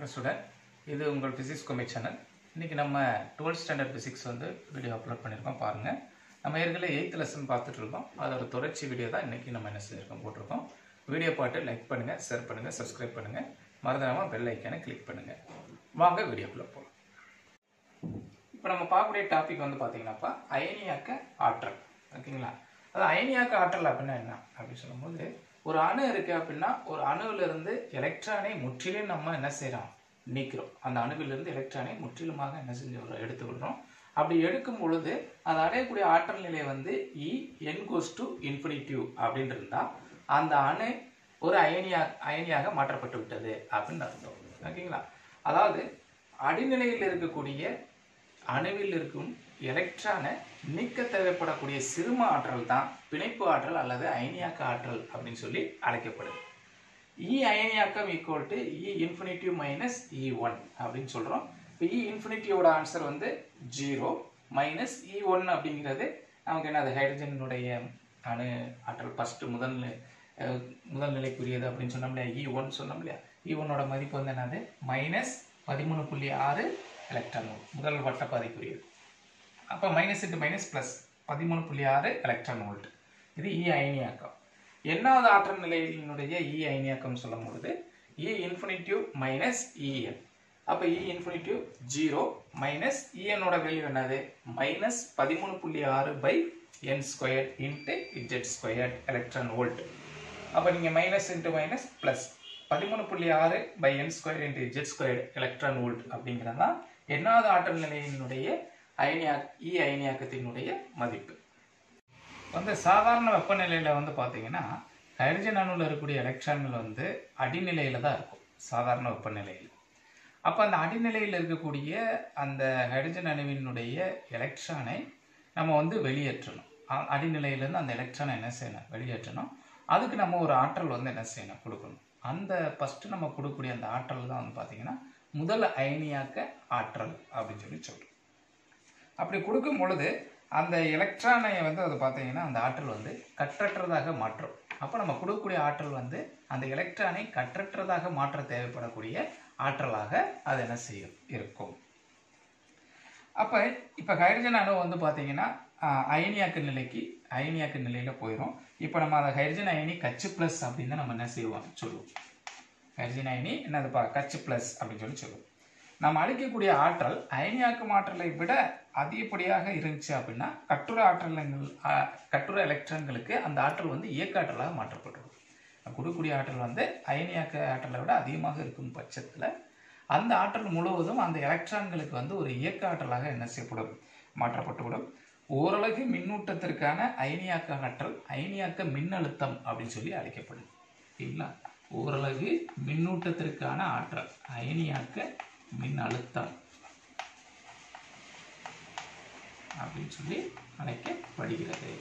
Student இது உங்கள் physics கொமி channel இன்றைக்கி நம்ம டுவெல்த் ஸ்டாண்டர்ட் ஃபிசிக்ஸ் வந்து வீடியோ அப்லோட் பண்ணியிருக்கோம் பாருங்கள் நம்ம ஏற்கனவே எயித் லெசன் பார்த்துட்டு இருக்கோம் அதோட தொடர்ச்சி வீடியோ தான் இன்றைக்கி நம்ம என்ன செஞ்சுருக்கோம் போட்டிருக்கோம் வீடியோ பார்த்து லைக் பண்ணுங்கள் ஷேர் பண்ணுங்கள் சப்ஸ்கிரைப் பண்ணுங்கள் மறந்துடாமல் பெல் ஐக்கானை கிளிக் பண்ணுங்கள் வாங்க வீடியோக்குள்ளே போகலாம் இப்போ நம்ம பார்க்கக்கூடிய டாபிக் வந்து பார்த்தீங்கன்னாப்பா அயனியாக்க ஆற்றல் ஓகேங்களா அது அயனியாக்க ஆற்றல் அப்படின்னா என்ன அப்படின்னு சொல்லும்போது ஒரு அணு இருக்கு அப்படின்னா ஒரு அணுவில இருந்து எலக்ட்ரானை முற்றிலும் நம்ம என்ன செய்றோம் நீக்கிறோம் அந்த அணுவிலிருந்து எலக்ட்ரானை முற்றிலுமாக என்ன செஞ்சு எடுத்துக்கொள்கிறோம் அப்படி எடுக்கும் பொழுது அது அடையக்கூடிய ஆற்றல் நிலை வந்து இ என் கோஸ் டு இன்ஃபினிட்டிவ் அப்படின்னு இருந்தா அந்த அணு ஒரு அயனியா அயனியாக மாற்றப்பட்டு விட்டது அப்படின்னு அர்த்தம் ஓகேங்களா அதாவது அடிநிலையில் இருக்கக்கூடிய அணுவில் இருக்கும் எலக்ட்ரானை நீக்க தேவைப்படக்கூடிய சிறும ஆற்றல் தான் பிணைப்பு ஆற்றல் அல்லது அயனியாக்க ஆற்றல் அப்படின்னு சொல்லி அழைக்கப்படுது இ அயனியாக்கம் equal to E infinitive minus E one அப்படின்னு சொல்கிறோம் இப்போ இ இன்ஃபினிட்டியோட ஆன்சர் வந்து ஜீரோ மைனஸ் இ ஒன் அப்படிங்கிறது நமக்கு என்னது ஹைட்ரஜனுடைய அணு ஆற்றல் ஃபஸ்ட்டு முதல் அஹ், முதல் நிலைக்குரியது அப்படின்னு சொன்னோம் இல்லையா இ ஒன் சொன்னோம் இல்லையா இ ஒன்னோட மதிப்பு வந்து என்னது மைனஸ் பதிமூணு புள்ளி ஆறு எலக்ட்ரான் வோல்ட் முதல் வட்டப்பாதைக்குரியது அப்போ மைனஸ் இன்ட்டு மைனஸ் ப்ளஸ் பதிமூணு புள்ளி ஆறு எலக்ட்ரான் வோல்ட் இது இ அயனியாக்கம் எண்ணாவது ஆற்றல் நிலையினுடைய இ அயனியாக்கம் சொல்லும் பொழுது இ இன்ஃபினிட்டிவ் மைனஸ் இஎன் அப்போ இ இன்ஃபினிட்டிவ் ஜீரோ மைனஸ் இஎனோட வேல்யூ என்னது மைனஸ் பதிமூணு புள்ளி ஆறு by n square into Z square electron volt அப்போ நீங்கள் மைனஸ் இன்ட்டு மைனஸ் ப்ளஸ் பதிமூணு புள்ளி ஆறு by n square into Z square electron volt அப்படிங்கிறது தான் எண்ணாவது ஆற்றல் நிலையினுடைய அயனியா இ அயனியாக்கத்தினுடைய மதிப்பு வந்து சாதாரண வெப்பநிலையில் வந்து பார்த்தீங்கன்னா ஹைட்ரஜன் அணுவில் இருக்கக்கூடிய எலக்ட்ரான்கள் வந்து அடிநிலையில் தான் இருக்கும் சாதாரண வெப்பநிலையில் அப்போ அந்த அடிநிலையில் இருக்கக்கூடிய அந்த ஹைட்ரஜன் அணுவினுடைய எலக்ட்ரானை நம்ம வந்து வெளியேற்றணும் அ- அடிநிலையிலேருந்து அந்த எலக்ட்ரானை என்ன செய்யணும் வெளியேற்றணும் அதுக்கு நம்ம ஒரு ஆற்றல் வந்து என்ன செய்யணும் கொடுக்கணும் அந்த ஃபஸ்ட்டு நம்ம கொடுக்கக்கூடிய அந்த ஆற்றல் தான் வந்து பார்த்தீங்கன்னா முதல் அயனியாக்க ஆற்றல் அப்படின்னு சொல்லி சொல்கிறோம் அப்படி கொடுக்கும் பொழுது அந்த எலக்ட்ரானை வந்து அது பார்த்தீங்கன்னா அந்த ஆற்றல் வந்து கற்றற்றதாக மாற்றும் அப்போ நம்ம கொடுக்கக்கூடிய ஆற்றல் வந்து அந்த எலக்ட்ரானை கற்றற்றதாக மாற்ற தேவைப்படக்கூடிய ஆற்றலாக அது என்ன செய்யும் இருக்கும் அப்போ இப்போ ஹைட்ரஜன் அணு வந்து பார்த்தீங்கன்னா ஆஹ், அயனியாக்க நிலைக்கு அயனியாக்க நிலையில் போயிடும் இப்போ நம்ம அந்த ஹைட்ரஜன் அயனி கச்சு ப்ளஸ் அப்படின்னு தான் நம்ம என்ன செய்வோம் சொல்லுவோம் ஹைட்ரஜன் அயனி என்னதுப்பா கச்சு ப்ளஸ் அப்படின்னு சொல்லி சொல்லுவோம் நம்ம அளிக்கக்கூடிய ஆற்றல் அயனியாக்கும் ஆற்றலை விட அதிகப்படியாக இருந்துச்சு அப்படின்னா கட்டுர ஆற்றலங்கள் ஆஹ், கட்டுர எலக்ட்ரான்களுக்கு அந்த ஆற்றல் வந்து இயக்க ஆற்றலாக மாற்றப்பட்டுரும் கொடுக்கக்கூடிய ஆற்றல் வந்து அயனியாக்க ஆற்றலை விட அதிகமாக இருக்கும் பட்சத்தில் அந்த ஆற்றல் முழுவதும் அந்த எலக்ட்ரான்களுக்கு வந்து ஒரு இயக்க ஆற்றலாக என்ன செய்யப்படும் மாற்றப்பட்டுவிடும் ஓரளவு மின்னூட்டத்திற்கான அயனியாக்க ஆற்றல் அயனியாக்க மின்னழுத்தம் அப்படின்னு சொல்லி அழைக்கப்படும் சரிங்களா ஓரளவு மின்னூட்டத்திற்கான ஆற்றல் அயனியாக்க மின்னழுத்தம் அப்படின்னு சொல்லி அழைக்கப்படுகிறது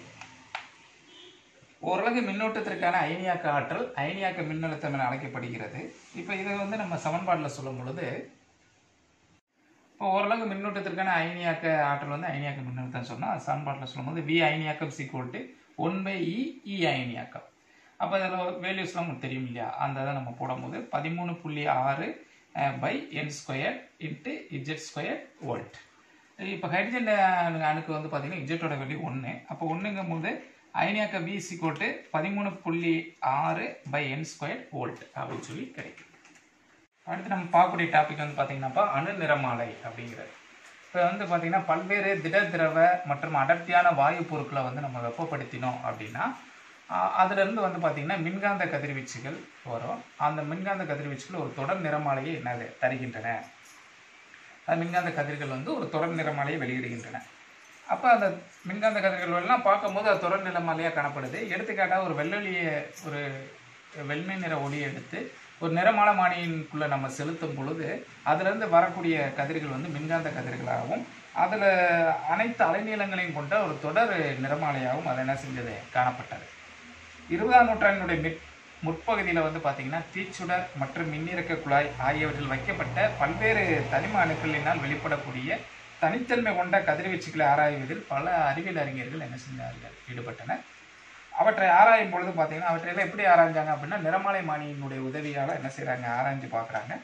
ஓரளவு மின்னோட்டத்திற்கான அயனியாக்க ஆற்றல் அயனியாக்க மின்னழுத்தம் என அழைக்கப்படுகிறது இப்போ இதை வந்து நம்ம சமன்பாட்டில் சொல்லும் பொழுது இப்போ ஓரளவு மின்னோட்டத்திற்கான அயனியாக்க ஆற்றல் வந்து அயனியாக்க மின்னழுத்தம் சொன்னால் சமன்பாட்டில் சொல்லும்போது வி அயனியாக்கம் equal to one by E E அயனியாக்கம் அப்போ அதில் வேல்யூஸ்லாம் உங்களுக்கு தெரியும் இல்லையா அந்த இதை நம்ம போடும்போது பதிமூணு புள்ளி ஆறு by n square into Z square volt இப்போ ஹைட்ரஜன் அணு- அணுக்கு வந்து பார்த்தீங்கன்னா இஜெட்டோட வேல்யூ ஒன்று அப்போ ஒன்றுங்கும் போது அயனியாக்க வி சிக்கோட்டு பதிமூணு புள்ளி ஆறு பை என் ஸ்கொயர் வோல்ட் அப்படின்னு சொல்லி கிடைக்கும் அடுத்து நம்ம பார்க்கக்கூடிய டாபிக் வந்து பார்த்தீங்கன்னாப்பா அணு நிறமாலை அப்படிங்கிறது இப்போ வந்து பார்த்தீங்கன்னா பல்வேறு திட திரவ மற்றும் அடர்த்தியான வாயு பொருட்களை வந்து நம்ம வெப்பப்படுத்தினோம் அப்படின்னா ஆஹ் அதிலிருந்து வந்து பார்த்தீங்கன்னா மின்காந்த கதிர்வீச்சுகள் வரும் அந்த மின்காந்த கதிர்வீச்சுகள் ஒரு தொடர் நிறமாலையை என்னது தருகின்றன அது மின்காந்த கதிர்கள் வந்து ஒரு தொடர் நிறமாலையை வெளியிடுகின்றன அப்போ அந்த மின்காந்த கதிர்கள் எல்லாம் பார்க்கும்போது அது தொடர் நிறமாலையாக காணப்படுது எடுத்துக்காட்டாக ஒரு வெள்ளொலியை ஒரு வெண்மை நிற ஒளியை எடுத்து ஒரு நிறமாலமானியின்குள்ளே நம்ம செலுத்தும் பொழுது அதிலிருந்து வரக்கூடிய கதிர்கள் வந்து மின்காந்த கதிர்களாகவும் அதில் அனைத்து அலைநீளங்களையும் கொண்ட ஒரு தொடர் நிறமாலையாகவும் அது என்ன செஞ்சது காணப்பட்டது இருபதாம் நூற்றாண்டினுடைய மிட் முற்பகுதியில் வந்து பார்த்தீங்கன்னா தீச்சுடர் மற்றும் மின்னிறக்க குழாய் ஆகியவற்றில் வைக்கப்பட்ட பல்வேறு தனிம அணுக்களினால் வெளிப்படக்கூடிய தனித்தன்மை கொண்ட கதிர்வீச்சுகளை ஆராய்வதில் பல அறிவியல் அறிஞர்கள் என்ன செஞ்சார்கள் ஈடுபட்டனர் அவற்றை ஆராயும் பொழுது பார்த்தீங்கன்னா அவற்றையெல்லாம் எப்படி ஆராய்ஞ்சாங்க அப்படின்னா நிறமாலை மானியினுடைய உதவியால் என்ன செய்கிறாங்க ஆராய்ஞ்சு பார்க்குறாங்க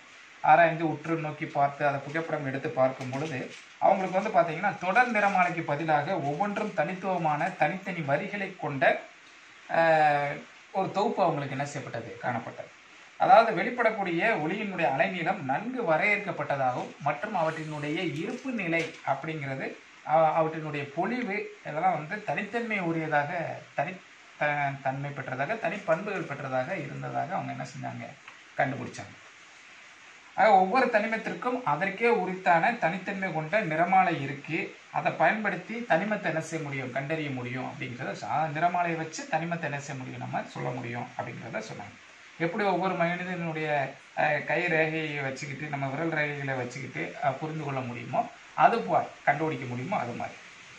ஆராய்ந்து உற்று நோக்கி பார்த்து அதை புகைப்படம் எடுத்து பார்க்கும் பொழுது அவங்களுக்கு வந்து பார்த்தீங்கன்னா தொடர் நிறமாலைக்கு பதிலாக ஒவ்வொன்றும் தனித்துவமான தனித்தனி வரிகளை கொண்ட ஆஹ், ஒரு தொகுப்பு அவங்களுக்கு என்ன செய்யப்பட்டது காணப்பட்டது அதாவது வெளிப்படக்கூடிய ஒளியினுடைய அலைநீளம் நன்கு வரையறுக்கப்பட்டதாகவும் மற்றும் அவற்றினுடைய இருப்பு நிலை அப்படிங்கிறது அஹ், அவற்றினுடைய பொலிவு இதெல்லாம் வந்து தனித்தன்மை உரியதாக தனி த- தன்மை பெற்றதாக தனிப்பண்புகள் பெற்றதாக இருந்ததாக அவங்க என்ன செஞ்சாங்க கண்டுபிடிச்சாங்க ஆக ஒவ்வொரு தனிமத்திற்கும் அதற்கே உரித்தான தனித்தன்மை கொண்ட நிறமாலை இருக்கு அதை பயன்படுத்தி தனிமத்தை என்ன செய்ய முடியும் கண்டறிய முடியும் அப்படிங்கிறத சொ- அஹ் நிறமாலையை வச்சு தனிமத்தை என்ன செய்ய முடியும் நம்ம சொல்ல முடியும் அப்படிங்கிறத சொன்னாங்க எப்படி ஒவ்வொரு மனிதனுடைய அஹ், கை ரேகையை வச்சுக்கிட்டு நம்ம விரல் ரேகைகளை வச்சுக்கிட்டு அஹ், புரிந்து கொள்ள முடியுமோ அது போல் கண்டுபிடிக்க முடியுமோ அது மாதிரி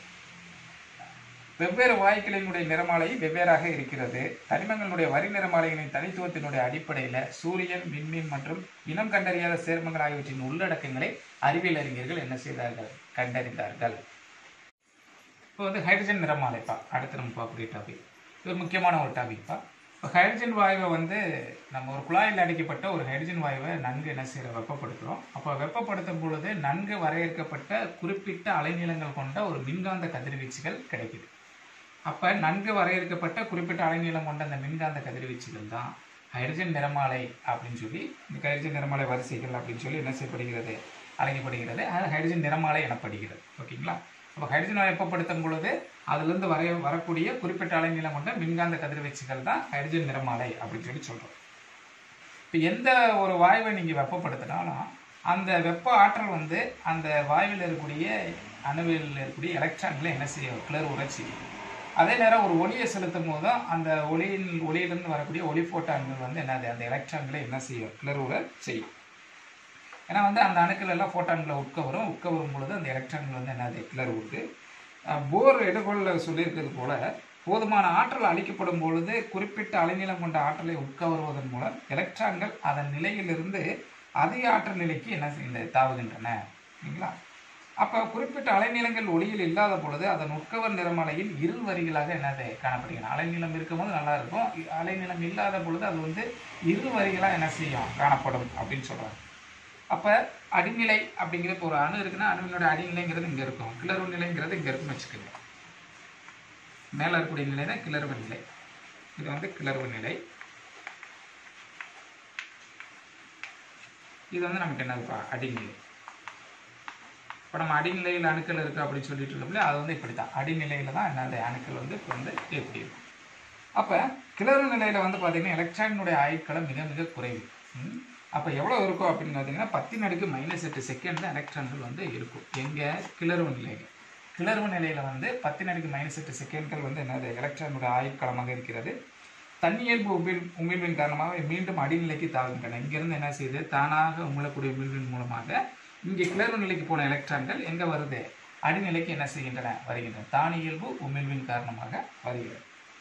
வெவ்வேறு வாயுக்களினுடைய நிறமாலை வெவ்வேறாக இருக்கிறது தனிமங்களுடைய வரி நிறமாலைகளின் தனித்துவத்தினுடைய அடிப்படையில் சூரியன் விண்மீன் மற்றும் இனம் கண்டறியாத சேர்மங்கள் ஆகியவற்றின் உள்ளடக்கங்களை அறிவியல் அறிஞர்கள் என்ன செய்தார்கள் கண்டறிந்தார்கள் இப்போ வந்து ஹைட்ரஜன் நிறமாலைப்பா அடுத்து நம்ம பார்க்கக்கூடிய டாபிக் இது ஒரு முக்கியமான ஒரு டாபிக்ப்பா இப்போ ஹைட்ரஜன் வாயுவை வந்து நம்ம ஒரு குழாயில் அடைக்கப்பட்ட ஒரு ஹைட்ரஜன் வாயுவை நன்கு என்ன செய்கிற வெப்பப்படுத்துகிறோம் அப்போ வெப்பப்படுத்தும் பொழுது நன்கு வரையறுக்கப்பட்ட குறிப்பிட்ட அலைநீளங்கள் கொண்ட ஒரு மின்காந்த கதிர்வீச்சுகள் கிடைக்குது அப்போ நன்கு வரையறுக்கப்பட்ட குறிப்பிட்ட அலைநீளம் கொண்ட அந்த மின்காந்த கதிர்வீச்சுகள் தான் ஹைட்ரஜன் நிறமாலை அப்படின்னு சொல்லி இந்த ஹைட்ரஜன் நிறமாலை வரிசைகள் அப்படின்னு சொல்லி என்ன செய்யப்படுகிறது அழைக்கப்படுகிறது அது ஹைட்ரஜன் நிறமாலை எனப்படுகிறது ஓகேங்களா அப்போ ஹைட்ரஜன் வெப்பப்படுத்தும் பொழுது அதிலிருந்து வரைய வரக்கூடிய குறிப்பிட்ட அலைநீளம் கொண்ட மின்காந்த கதிர்வீச்சுகள் தான் ஹைட்ரஜன் நிறமாலை அப்படின்னு சொல்லி சொல்கிறோம் இப்போ எந்த ஒரு வாயுவை நீங்கள் வெப்பப்படுத்தினாலும் அந்த வெப்ப ஆற்றல் வந்து அந்த வாயுவில் இருக்கக்கூடிய அணுவில் இருக்கக்கூடிய எலக்ட்ரான்களை என்ன செய்யும் கிளர் உற செய்யும் அதே நேரம் ஒரு ஒளியை செலுத்தும் போதும் அந்த ஒளியின் ஒளியிலிருந்து வரக்கூடிய ஒளி போட்டான்கள் வந்து என்னது அந்த எலக்ட்ரான்களை என்ன செய்யும் கிளர் உற செய்யும் ஏன்னா வந்து அந்த அணுக்கள் எல்லாம் ஃபோட்டான்களை உட்கவரும் உட்கவரும் பொழுது அந்த எலக்ட்ரான்கள் வந்து என்னது கிளர் உருது போர் எடுகொள்ள சொல்லியிருக்கிறது போல போதுமான ஆற்றல் அளிக்கப்படும் பொழுது குறிப்பிட்ட அலைநீளம் கொண்ட ஆற்றலை உட்கவருவதன் மூலம் எலக்ட்ரான்கள் அதன் நிலையிலிருந்து அதிக ஆற்றல் நிலைக்கு என்ன செய்ய தாவுகின்றன சரிங்களா அப்போ குறிப்பிட்ட அலைநீளங்கள் ஒளியில் இல்லாத பொழுது அதன் உட்கவர் நிறமலையில் இரு வரிகளாக என்னது காணப்படுகிறது அலைநீளம் இருக்கும்போது நல்லா இருக்கும் இ- அலைநீளம் இல்லாத பொழுது அது வந்து இரு வரிகளாக என்ன செய்யும் காணப்படும் அப்படின்னு சொல்றாங்க அப்போ அடிநிலை அப்படிங்கிறது இப்போ ஒரு அணு இருக்குன்னா அணுவினோட அடிநிலைங்கிறது இங்கே இருக்கும் கிளர்வு நிலைங்கிறது இங்கே இருக்குன்னு வச்சுக்கோங்க மேலே இருக்கக்கூடிய நிலை தான் கிளர்வு நிலை இது வந்து கிளர்வு நிலை இது வந்து நமக்கு என்னதுப்பா அடிநிலை இப்போ நம்ம அடிநிலையில் அணுக்கள் இருக்குது அப்படின்னு சொல்லிட்டு இருக்கோம்ல அது வந்து இப்படி தான் அடிநிலையில் தான் என்னது அணுக்கள் வந்து இப்போ வந்து எப்படி இருக்கும் அப்போ கிளறு நிலையில் வந்து பார்த்தீங்கன்னா எலக்ட்ரானுடைய ஆயுட்காலம் மிக மிக குறைவு ம். அப்போ எவ்வளோ இருக்கும் அப்படின்னு பார்த்தீங்கன்னா பத்தின் அடுக்கு மைனஸ் எட்டு செகண்ட் தான் எலக்ட்ரான்கள் வந்து இருக்கும் எங்கே கிளர்வு நிலையில் கிளர்வு நிலையில் வந்து பத்தின் அடுக்கு மைனஸ் எட்டு செகண்ட்கள் வந்து என்னது எலக்ட்ரானுடைய ஆயுட்காலமாக இருக்கிறது தன்னியல்பு உமிழ் உமிழ்வின் காரணமாக மீண்டும் அடிநிலைக்கு தாங்குகின்றன இங்கிருந்து என்ன செய்யுது தானாக உமிழக்கூடிய உமிழ்வின் மூலமாக இங்கே கிளர்வு நிலைக்கு போன எலக்ட்ரான்கள் எங்கே வருது அடிநிலைக்கு என்ன செய்கின்றன வருகின்றன தானியல்பு உமிழ்வின் காரணமாக வருகிறது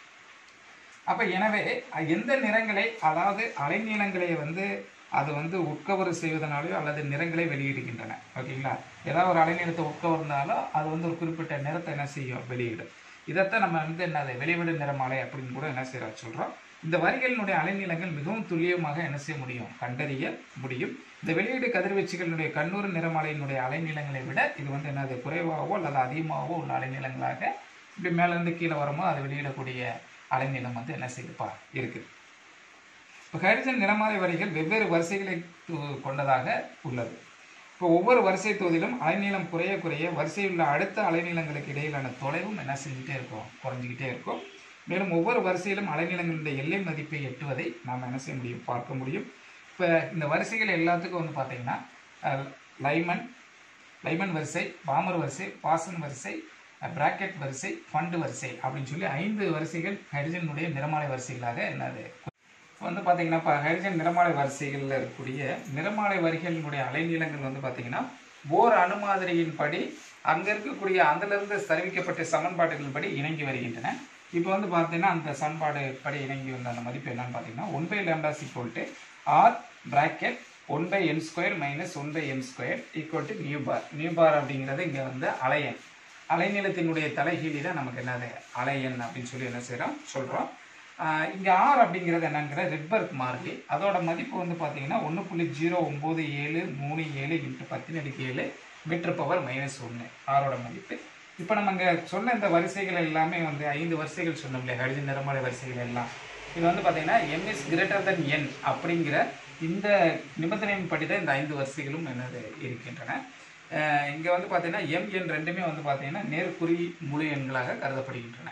அப்ப எனவே அ- எந்த நிறங்களை அதாவது அலைநீளங்களை வந்து அது வந்து உட்கவர் செய்வதனாலயோ அல்லது நிறங்களை வெளியிடுகின்றன ஓகேங்களா ஏதாவது ஒரு அலைநீளத்தை உட்கவர்ந்தாலோ அது வந்து ஒரு குறிப்பிட்ட நிறத்தை என்ன செய்யும் வெளியிடும் இதைத்தான் நம்ம வந்து என்னது வெளிவிடு நிறமாலை அப்படின்னு கூட என்ன செய்யற சொல்றோம் இந்த வரிகளினுடைய அலைநீளங்கள் மிகவும் துல்லியமாக என்ன செய்ய முடியும் கண்டறிய முடியும் இந்த வெளியீடு கதிர்வீச்சுகளினுடைய கண்ணூர் நிறமாலையினுடைய அலைநீளங்களை விட இது வந்து என்னது குறைவாகவோ அல்லது அதிகமாகவோ உள்ள அலைநீளங்களாக இப்படி மேலேருந்து கீழே வரும்போது அது வெளியிடக்கூடிய அலைநீளம் வந்து என்ன செய்யுதுப்பா இருக்குது இப்போ ஹைட்ரஜன் நிறமாலை வரிகள் வெவ்வேறு வரிசைகளை து- கொண்டதாக உள்ளது இப்போ ஒவ்வொரு வரிசை தொகுதியிலும் அலைநீளம் குறைய குறைய வரிசையில் உள்ள அடுத்த அலைநீளங்களுக்கு இடையிலான தொலைவும் என்ன செஞ்சுட்டே இருக்கும் குறைஞ்சிக்கிட்டே இருக்கும் மேலும் ஒவ்வொரு வரிசையிலும் அலைநீளங்களுடைய எல்லை மதிப்பை எட்டுவதை நாம் என்ன செய்ய முடியும் பார்க்க முடியும் இப்போ இந்த வரிசைகள் எல்லாத்துக்கும் வந்து பார்த்தீங்கன்னா அஹ், லைமன் லைமன் வரிசை பாமர் வரிசை பாசன் வரிசை பிராக்கெட் வரிசை ஃபண்டு வரிசை அப்படின்னு சொல்லி ஐந்து வரிசைகள் ஹைட்ரஜனுடைய நிறமாலை வரிசைகளாக என்னது இப்போ வந்து பார்த்தீங்கன்னா இப்போ ஹைட்ரஜன் நிறமாலை வரிசைகளில் இருக்கக்கூடிய நிறமாலை வரிகளினுடைய அலைநீளங்கள் வந்து பார்த்தீங்கன்னா போர் அணுமாதிரியின் படி அங்கே இருக்கக்கூடிய அதிலிருந்து தருவிக்கப்பட்ட சமன்பாடுகள் படி இணங்கி வருகின்றன இப்போ வந்து பார்த்தீங்கன்னா அந்த சமன்பாடு படி இணங்கி வந்த அந்த மதிப்பு என்னன்னு பார்த்தீங்கன்னா one by lambda equal to R bracket one by n square minus one by n square equal to nu bar nu bar அப்படிங்கிறது இங்கே வந்து அலையன் அலைநீளத்தினுடைய தலைகீழி தான் நமக்கு என்னது அலையன் அப்படின்னு சொல்லி என்ன செய்கிறோம் சொல்கிறோம் இங்கே ஆர் அப்படிங்கிறது என்னங்கிற ரெட்பர்க் மார்க்கு அதோட மதிப்பு வந்து பார்த்தீங்கன்னா ஒன்று புள்ளி ஜீரோ ஒம்பது ஏழு மூணு ஏழு இன்ட்டு பத்தினடுக்கு ஏழு மீட்டர் பவர் மைனஸ் ஒன்று ஆரோட மதிப்பு இப்போ நம்ம இங்கே சொன்ன இந்த வரிசைகள் எல்லாமே வந்து ஐந்து வரிசைகள் சொன்னோம் இல்லையா ஹைட்ரஜன் நிறமாலை வரிசைகள் எல்லாம் இது வந்து பார்த்தீங்கன்னா M is greater than n அப்படிங்கிற இந்த நிபந்தனையின் படி தான் இந்த ஐந்து வரிசைகளும் என்னது இருக்கின்றன இங்கே வந்து பார்த்தீங்கன்னா எம் என் ரெண்டுமே வந்து பார்த்தீங்கன்னா நேர்குறி முழு எண்களாக கருதப்படுகின்றன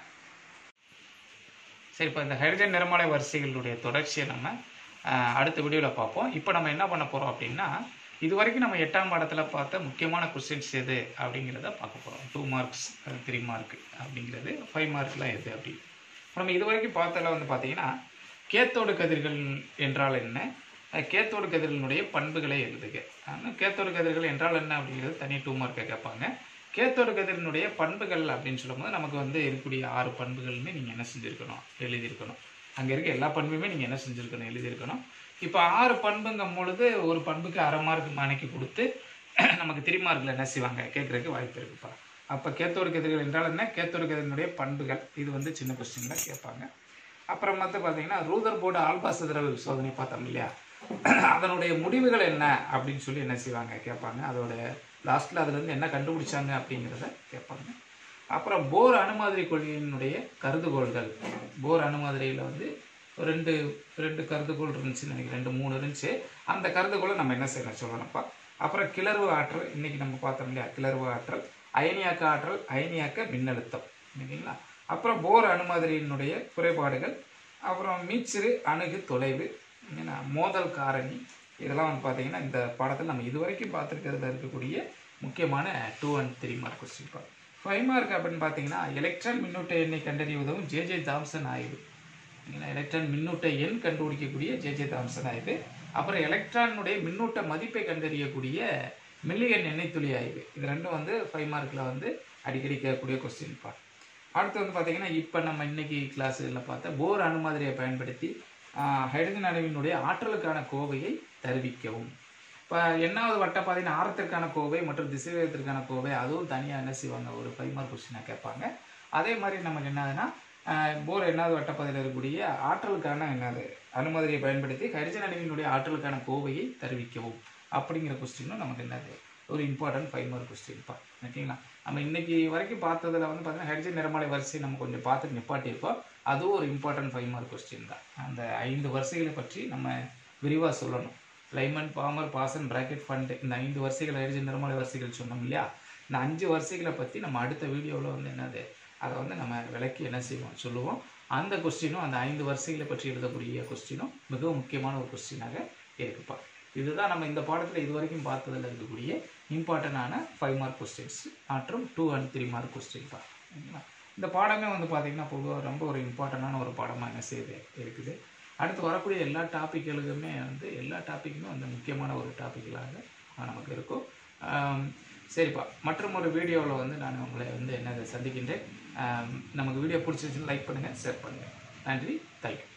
சரி இப்போ இந்த ஹைட்ரஜன் நிறமாலை வரிசைகளுடைய தொடர்ச்சியை நம்ம அஹ், அடுத்த வீடியோவில் பார்ப்போம் இப்போ நம்ம என்ன பண்ண போகிறோம் அப்படின்னா இது வரைக்கும் நம்ம எட்டாம் பாடத்தில் பார்த்த முக்கியமான கொஸ்டின்ஸ் எது அப்படிங்கிறத பார்க்க போகிறோம் டூ மார்க்ஸ் த்ரீ மார்க் அப்படிங்கிறது ஃபைவ் மார்க்லாம் எது அப்படி இப்போ நம்ம இது வரைக்கும் பார்த்ததில் வந்து பார்த்தீங்கன்னா கேத்தோடு கதிர்கள் என்றால் என்ன அஹ், கேத்தோடு கதிர்களினுடைய பண்புகளை எழுதுக ஆனால் கேத்தோடு கதிர்கள் என்றால் என்ன அப்படிங்கிறது தனி டூ மார்க்கை கேட்பாங்க கேத்தோடு கதிரினுடைய பண்புகள் அப்படின்னு சொல்லும்போது நமக்கு வந்து இருக்கக்கூடிய ஆறு பண்புகளுமே நீங்கள் என்ன செஞ்சுருக்கணும் எழுதியிருக்கணும் அங்கே இருக்க எல்லா பண்புமே நீங்கள் என்ன செஞ்சுருக்கணும் எழுதியிருக்கணும் இப்போ ஆறு பண்புங்கும் பொழுது ஒரு பண்புக்கு அரை மார்க் மணிக்கு கொடுத்து நமக்கு திரி மார்க்கில் என்ன செய்வாங்க கேட்குறதுக்கு வாய்ப்பு இருக்குப்பா அப்போ கேத்தோடு கதிர்கள் என்றால் என்ன கேத்தோடு கதிரினுடைய பண்புகள் இது வந்து சின்ன கொஸ்டினில் கேட்பாங்க அப்புறம் வந்து பார்த்தீங்கன்னா ரூதர் போர்டு ஆல்பா சிதறல் சோதனை பார்த்தோம் இல்லையா அதனுடைய முடிவுகள் என்ன அப்படின்னு சொல்லி என்ன செய்வாங்க கேட்பாங்க அதோட லாஸ்ட்டில் அதுலேருந்து என்ன கண்டுபிடிச்சாங்க அப்படிங்கிறத கேட்பாங்க அப்புறம் போர் அணுமாதிரி கொள்கையினுடைய கருதுகோள்கள் போர் அணுமாதிரியில் வந்து ஒரு ரெண்டு ரெண்டு கருதுகோள் இருந்துச்சுன்னு நினைக்கிறேன் ரெண்டு மூணு இருந்துச்சு அந்த கருதுகோளை நம்ம என்ன செய்யணும் சொல்லணும்ப்பா அப்புறம் கிளர்வு ஆற்றல் இன்னைக்கு நம்ம பார்த்தோம் இல்லையா கிளர்வு ஆற்றல் அயனியாக்க ஆற்றல் அயனியாக்க மின்னழுத்தம் ஓகேங்களா அப்புறம் போர் அணுமாதிரியினுடைய குறைபாடுகள் அப்புறம் மீச்சிறு அணுகு தொலைவு ஏன்னா மோதல் காரணி இதெல்லாம் வந்து பார்த்தீங்கன்னா இந்த பாடத்தில் நம்ம இது வரைக்கும் பார்த்துருக்கிறதுல இருக்கக்கூடிய முக்கியமான two and three mark question பார்ப்போம் ஃபைவ் மார்க் அப்படின்னு பார்த்தீங்கன்னா எலக்ட்ரான் மின்னூட்ட எண்ணை கண்டறிய உதவும் ஜேஜே தாம்சன் ஆய்வு சரிங்களா? எலக்ட்ரான் மின்னூட்ட எண் கண்டுபிடிக்கக்கூடிய ஜேஜே தாம்சன் ஆய்வு அப்புறம் எலக்ட்ரானுடைய மின்னூட்ட மதிப்பை கண்டறியக்கூடிய மில்லியன் எண்ணெய் துளி ஆய்வு இது ரெண்டும் வந்து ஃபைவ் மார்க்கில் வந்து அடிக்கடி கேட்கக்கூடிய கொஸ்டின் பார்ட் அடுத்து வந்து பார்த்தீங்கன்னா இப்போ நம்ம இன்னைக்கு கிளாஸுகளில் பார்த்த போர் அணுமாதிரியை பயன்படுத்தி ஆஹ், ஹைட்ரஜன் அணுவினுடைய ஆற்றலுக்கான கோவையை தருவிக்கவும் இப்போ எண்ணாவது வட்டப்பாதையின் ஆரத்திற்கான கோவை மற்றும் திசைவேகத்திற்கான கோவை அதுவும் தனியாக என்ன செய்வாங்க ஒரு ஃபைவ் மார்க் கொஸ்டினாக கேட்பாங்க அதே மாதிரி நமக்கு என்னதுன்னா ஆஹ், போர் எண்ணாவது வட்டப்பாதையில் இருக்கக்கூடிய ஆற்றலுக்கான என்னது அணுமாதிரியை பயன்படுத்தி ஹைட்ரஜன் அணுவினுடைய ஆற்றலுக்கான கோவையை தருவிக்கவும் அப்படிங்கிற கொஸ்டினும் நமக்கு என்னது ஒரு இம்பார்ட்டன்ட் ஃபைவ் மார்க் கொஸ்டின் பா ஓகேங்களா நம்ம இன்னைக்கு வரைக்கும் பார்த்ததுல வந்து பார்த்தீங்கன்னா ஹைட்ரஜன் நிறமாலை வரிசை நம்ம கொஞ்சம் பார்த்துட்டு நிப்பாட்டியிருப்போம் அதுவும் ஒரு இம்பார்ட்டன்ட் ஃபைவ் மார்க் கொஸ்டின் தான் அந்த ஐந்து வரிசைகளை பற்றி நம்ம விரிவாக சொல்லணும் Lyman Balmer Paschen Brackett Pfund இந்த ஐந்து வரிசைகள் ஹைட்ரஜன் நிறமாலை வரிசைகள் சொன்னோம் இல்லையா இந்த அஞ்சு வரிசைகளை பற்றி நம்ம அடுத்த வீடியோவில் வந்து என்னது அதை வந்து நம்ம விளக்கி என்ன செய்வோம் சொல்லுவோம் அந்த கொஸ்டினும் அந்த ஐந்து வரிசைகளை பற்றி எழுதக்கூடிய கொஸ்டினும் மிகவும் முக்கியமான ஒரு கொஸ்டினாக இருக்குப்பா இதுதான் நம்ம இந்த பாடத்தில் இது வரைக்கும் பார்த்ததில் இருக்கக்கூடிய இம்பார்ட்டண்டான ஃபைவ் மார்க் கொஸ்டின்ஸ் மற்றும் two and three mark question பா ஓகேங்களா இந்த பாடமே வந்து பார்த்தீங்கன்னா பொதுவாக ரொம்ப ஒரு இம்பார்ட்டண்டான ஒரு பாடமாக என்ன செய்யுது இருக்குது அடுத்து வரக்கூடிய எல்லா டாப்பிக்களுக்குமே வந்து எல்லா டாப்பிக்குமே வந்து முக்கியமான ஒரு டாப்பிக்கலாக நமக்கு இருக்கும் ஆம், சரிப்பா மற்றும் ஒரு வீடியோவில் வந்து நான் உங்களை வந்து என்னதை சந்திக்கின்றேன் ஆம், நமக்கு வீடியோ பிடிச்சிருச்சுன்னு லைக் பண்ணுங்கள் ஷேர் பண்ணுங்கள் நன்றி தேங்க்யூ